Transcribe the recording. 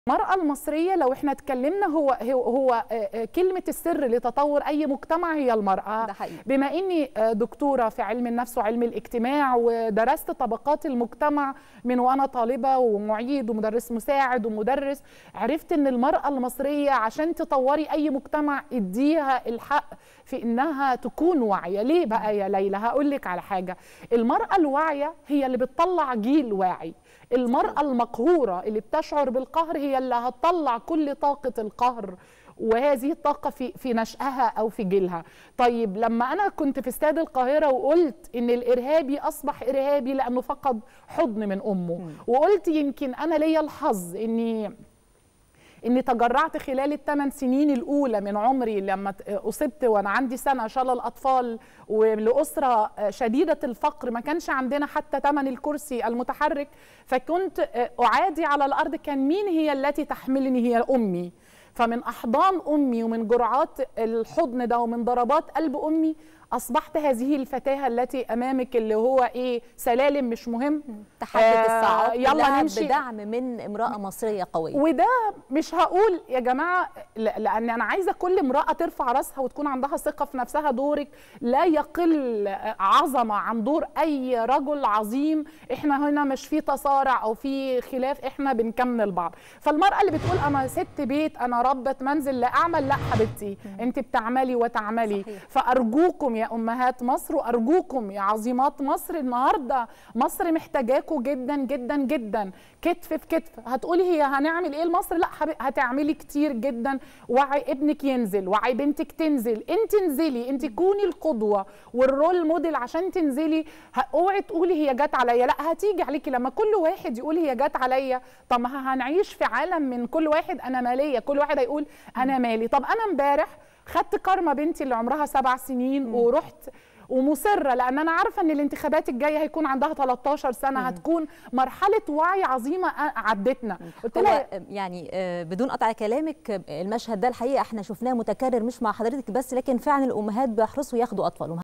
المرأة المصرية لو احنا اتكلمنا هو هو, هو كلمة السر لتطور أي مجتمع هي المرأة ده حقيقي. بما إني دكتورة في علم النفس وعلم الاجتماع ودرست طبقات المجتمع من وأنا طالبة ومعيد ومدرس مساعد ومدرس عرفت إن المرأة المصرية عشان تطوري أي مجتمع اديها الحق في إنها تكون واعية ليه بقى يا ليلى هقول لك على حاجة المرأة الواعية هي اللي بتطلع جيل واعي المرأة المقهورة اللي بتشعر بالقهر هي اللي هتطلع كل طاقة القهر وهذه الطاقة في في نشأها أو في جيلها طيب لما أنا كنت في استاد القاهرة وقلت إن الإرهابي أصبح إرهابي لأنه فقد حضن من أمه وقلت يمكن أنا ليا الحظ إني اني تجرعت خلال الثمان سنين الاولى من عمري لما اصبت وانا عندي سنه شلل اطفال ولاسره شديده الفقر ما كانش عندنا حتى ثمن الكرسي المتحرك فكنت اعادي على الارض كان مين هي التي تحملني هي امي فمن احضان امي ومن جرعات الحضن ده ومن ضربات قلب امي اصبحت هذه الفتاه التي امامك اللي هو ايه سلالم مش مهم تحدي آه الصعاب يلا نمشي بدعم من امراه مصريه قويه وده مش هقول يا جماعه لان انا عايزه كل امراه ترفع راسها وتكون عندها ثقه في نفسها دورك لا يقل عظمه عن دور اي رجل عظيم احنا هنا مش في تصارع او في خلاف احنا بنكمل بعض فالمراه اللي بتقول انا ست بيت انا ربة منزل لا اعمل لا حبيبتي انت بتعملي وتعملي صحيح. فارجوكم يا امهات مصر وارجوكم يا عظيمات مصر النهارده مصر محتاجاكم جدا جدا جدا كتف في كتف هتقولي هي هنعمل ايه لمصر لا هتعملي كتير جدا وعي ابنك ينزل وعي بنتك تنزل انت انزلي انت كوني القدوه والرول موديل عشان تنزلي اوعي تقولي هي جت عليا لا هتيجي عليكي لما كل واحد يقول هي جت عليا طب ما هنعيش في عالم من كل واحد انا ماليه كل واحد هيقول انا مالي طب انا امبارح خدت كارما بنتي اللي عمرها سبع سنين مم. ورحت ومصره لان انا عارفه ان الانتخابات الجايه هيكون عندها 13 سنه مم. هتكون مرحله وعي عظيمه عدتنا قلت لها يعني بدون قطع كلامك المشهد ده الحقيقه احنا شفناه متكرر مش مع حضرتك بس لكن فعلا الامهات بيحرصوا ياخدوا اطفالهم